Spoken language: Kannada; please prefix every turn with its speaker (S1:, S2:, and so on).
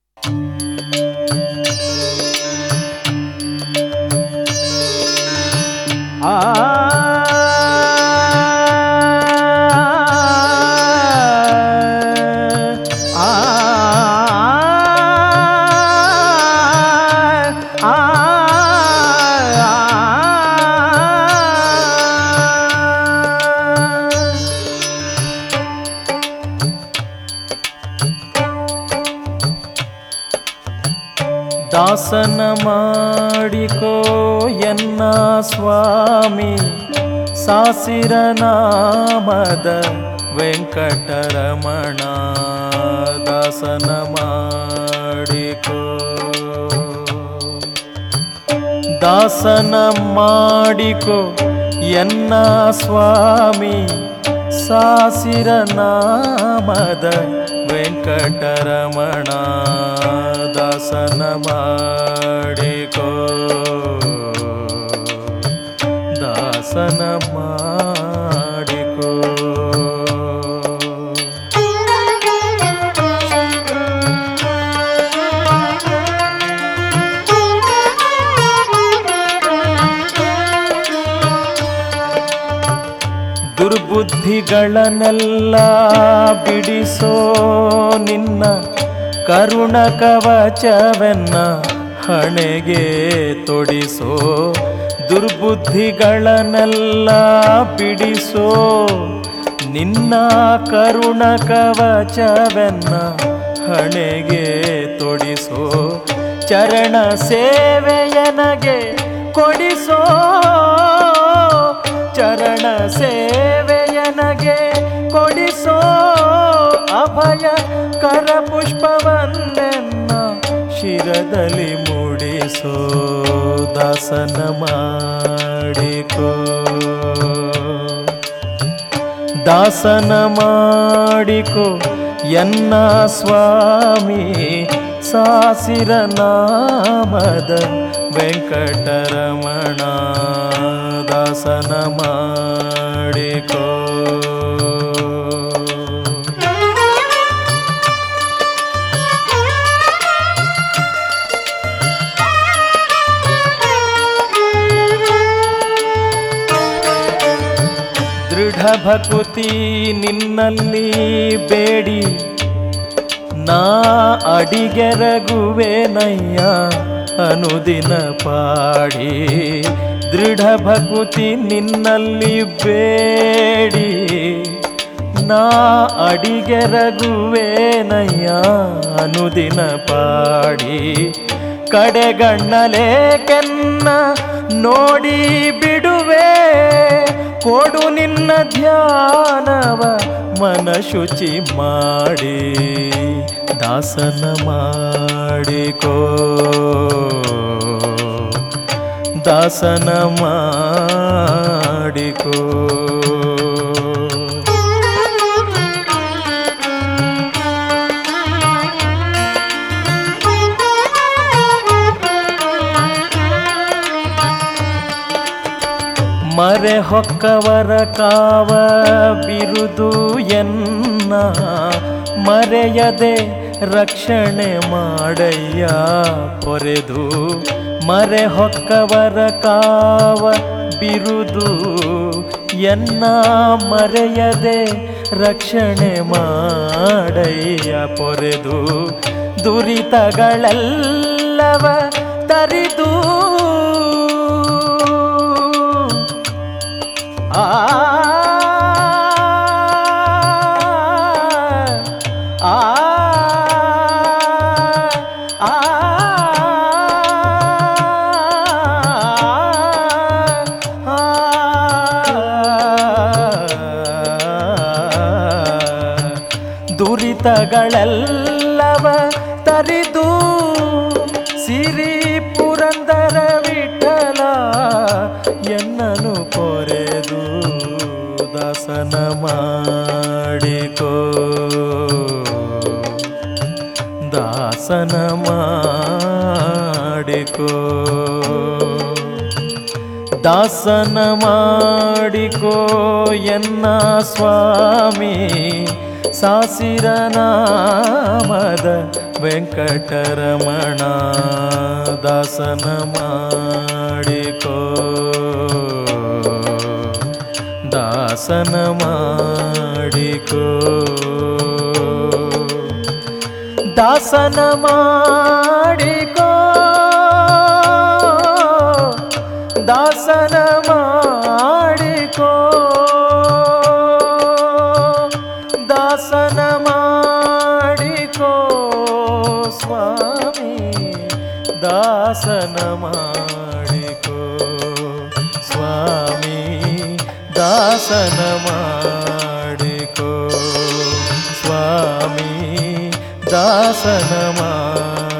S1: ಆ ಆ ದಾಸನ ಮಾಡಿಕೋ ಎನ್ನ ಸ್ವಾಮಿ ಸಾಸಿರ ನಾಮದ ವೆಂಕಟರಮಣ ದಾಸನ ಮಾಡಿಕೋ ದಾಸನ ಮಾಡಿಕೋ ಎನ್ನ ಸ್ವಾಮಿ ಸಾಸಿರ ನಾಮದ ವೆಂಕಟರಮಣ ದಾಸನ ಮಾಡಿಕೋ ದಾಸನ ಮಾಡಿಕೋ ದುರ್ಬುದ್ಧಿಗಳನ್ನೆಲ್ಲ ಬಿಡಿಸೋ ನಿನ್ನ ಕರುಣ ಕವಚವೆನ್ನ ಹಣೆಗೆ ತೊಡಿಸೋ ದುರ್ಬುದ್ಧಿಗಳನ್ನೆಲ್ಲ ಬಿಡಿಸೋ ನಿನ್ನ ಕರುಣ ಕವಚವೆನ್ನ ಹಣೆಗೆ ತೊಡಿಸೋ ಚರಣ ಸೇವೆಯನಗೆ ಕೊಡಿಸೋ ಚರಣ ಸೇವೆಯನಗೆ ಕೊಡಿಸೋ ಅಭಯ ಕರ ಪುಷ್ಪವನ್ನೆನ್ನ ಶಿರದಲ್ಲಿ ಮೂಡಿಸೋ ದಾಸನ ಮಾಡಿಕೋ ದಾಸನ ಮಾಡಿಕೋ ಎನ್ನ ಸ್ವಾಮಿ ಸಾಸಿರ ನಾಮದ ವೆಂಕಟರಮಣ ದಾಸನ ಮಾಡಿಕೋ ದೃಢ ಭಕುತಿ ನಿನ್ನಲ್ಲಿ ಬೇಡಿ ನಾ ಅಡಿಗೆರಗುವೆನಯ್ಯ ಅನುದಿನ ಪಾಡಿ ದೃಢ ಭಕುತಿ ನಿನ್ನಲ್ಲಿ ಬೇಡಿ ನಾ ಅಡಿಗೆರಗುವೆನಯ್ಯ ಅನುದಿನ ಪಾಡಿ ಕಡೆಗಣ್ಣಲೆ ಕೆನ್ನ ನೋಡಿ ಬಿಡುವೆ ಕೊಡು ನಿನ್ನ ಧ್ಯಾನವ ಮನ ಶುಚಿ ಮಾಡಿ ದಾಸನ ಮಾಡಿಕೋ ದಾಸನ ಮಾಡಿಕೋ ಮರೆ ಹೊಕ್ಕವರ ಕಾವ ಬಿರುದು ಎನ್ನ ಮರೆಯದೆ ರಕ್ಷಣೆ ಮಾಡಯ್ಯ ಪೊರೆದು ಮರೆ ಹೊಕ್ಕವರ ಕಾವ ಬಿರುದು ಎನ್ನ ಮರೆಯದೆ ರಕ್ಷಣೆ ಮಾಡಯ್ಯ ಪೊರೆದು ದುರಿತಗಳೆಲ್ಲವ ತರಿದು ಆ ಆ ಆ ದುರಿತಗಳೆಲ್ಲವ ತರಿದು ಸಿರಿ ಪುರಂದರ ವಿಠಲ ಎನ್ನನು ಪೊರೆದು ದಾಸನ ಮಾಡಿಕೋ ದಾಸನ ಮಾಡಿಕೋ ದಾಸನ ಮಾಡಿಕೋ ಎನ್ನ ಸ್ವಾಮಿ ಸಾಸಿರ ನಾಮದ ವೆಂಕಟರಮಣ ದಾಸನ ಮಾಡಿಕೋ ದಾಸನ ಮಾಡಿಕೋ ದಾಸನ ಮಾಡಿಕೋ ದಾಸನ ಮಾಡಿಕೋ ದಾಸನ ಮಾಡಿಕೋ ಸ್ವಾಮಿ ದಾಸನ ಮಾಡಿಕೋ ಸ್ವಾಮಿ ದಾಸನ ಮಾಡಿಕೋ ಸ್ವಾಮಿ ದಾಸನ ಮಾಡಿಕೋ